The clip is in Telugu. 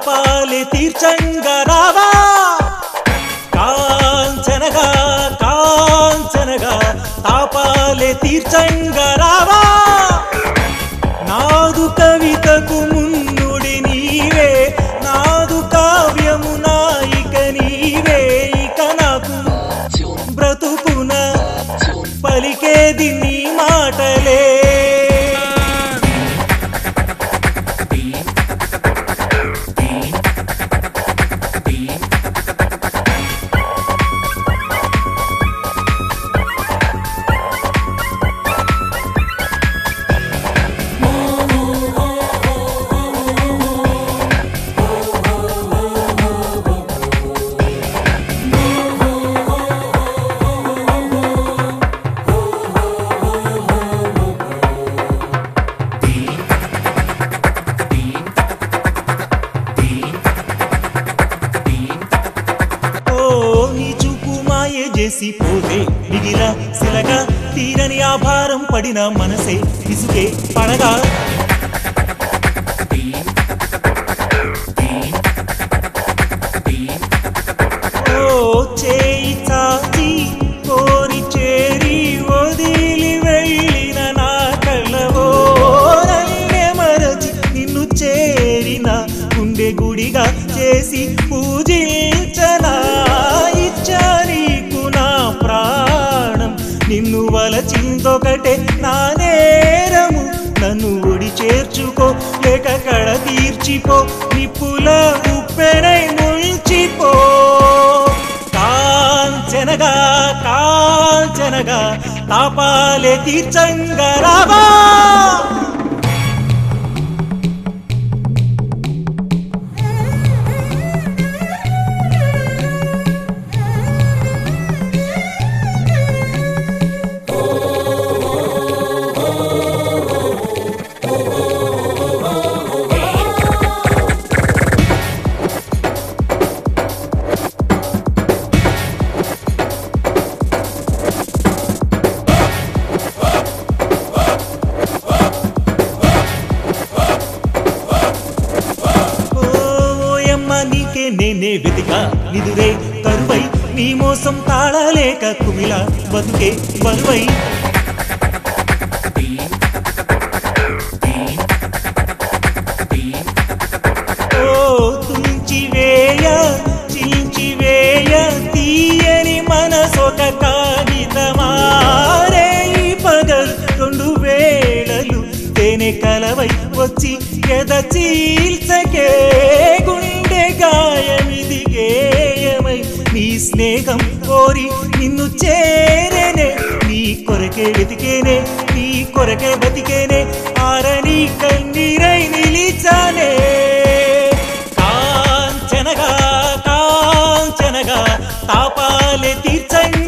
తాపాలి తీర్చంగా రావా కాంచనగా కాంచనగా తాపాలి తీర్చంగా రావా నాదు కవితకు మున్నుడి నీవే నాదు కావ్యము నాయిక నీవే ఇక నాకు బ్రతుకున పలికేది నీ మాటలే ఓ నీ చూపు మాయే చేసి పోతే మిగిల శిలగా తీరని ఆభారం పడిన మనసే ఇసుకే పడగా ఓ చేయి చాచి కోరి చేరి వదిలి వెళ్ళిన నా కళ్ళవో నన్నే మరచి నిన్ను చేరిన గుండె గుడిగా చేసి పూజించనా ఇచ్చా నీకు నా ప్రాణం నిన్ను వలచిందొకటే నా నేరము నన్ను ఒడి చేర్చుకో లేక కడ తీర్చిపో నిప్పుల ఉప్పెనై ముంచిపో కాంచనగా కాంచనగా తాపాలే తీర్చంగా రావా ఓయమ్మ నీకే నేనే వెతిక నిదురే కరువై నీ మోసం తాళలేక కుమిల బతుకే బరువై ఓ తుంచి వేయ చించి వేయ తీయని మనసొక కాగితమారే ఈ పగలు రెండు వేళలు తేనె కలవై వచ్చి ఎద చీల్చకే గుండె గాయమిది గేయమై నీ స్నేహం కోరి నిన్ను చేరేనే నీ కొరకే వెతికేనే నీ కొరకే బతికేనే ఆరని కన్నీరై నిలిచానే కాంచనగా కాంచనగా తాపాలే తీర్చంగా